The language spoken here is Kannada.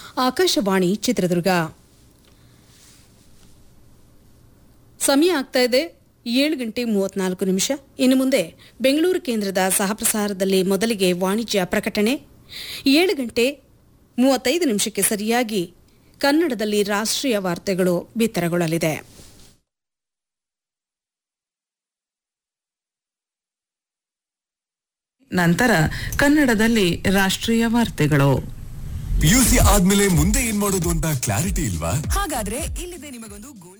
ಆಕಾಶವಾಣಿ ಚಿತ್ರದುರ್ಗ ಸಮಯ ಆಗ್ತಾ ಇದೆ ಏಳು ಗಂಟೆ ಮೂವತ್ನಾಲ್ಕು ನಿಮಿಷ ಇನ್ನು ಮುಂದೆ ಬೆಂಗಳೂರು ಕೇಂದ್ರದ ಸಹಪ್ರಸಾರದಲ್ಲಿ ಮೊದಲಿಗೆ ವಾಣಿಜ್ಯ ಪ್ರಕಟಣೆ ಏಳು ಗಂಟೆ ಮೂವತ್ತೈದು ನಿಮಿಷಕ್ಕೆ ಸರಿಯಾಗಿ ಕನ್ನಡದಲ್ಲಿ ರಾಷ್ಟ್ರೀಯ ವಾರ್ತೆಗಳು ಬಿತ್ತರಗೊಳ್ಳಲಿದೆ ನಂತರ ಕನ್ನಡದಲ್ಲಿ ರಾಷ್ಟ್ರೀಯ ವಾರ್ತೆಗಳು ಪಿಯುಸಿ ಆದ್ಮೇಲೆ ಮುಂದೆ ಏನ್ ಮಾಡೋದು ಅಂತ ಕ್ಲಾರಿಟಿ ಇಲ್ವಾ ಹಾಗಾದ್ರೆ ಇಲ್ಲಿದೆ ನಿಮಗೊಂದು ಗೋಲ್ಡ್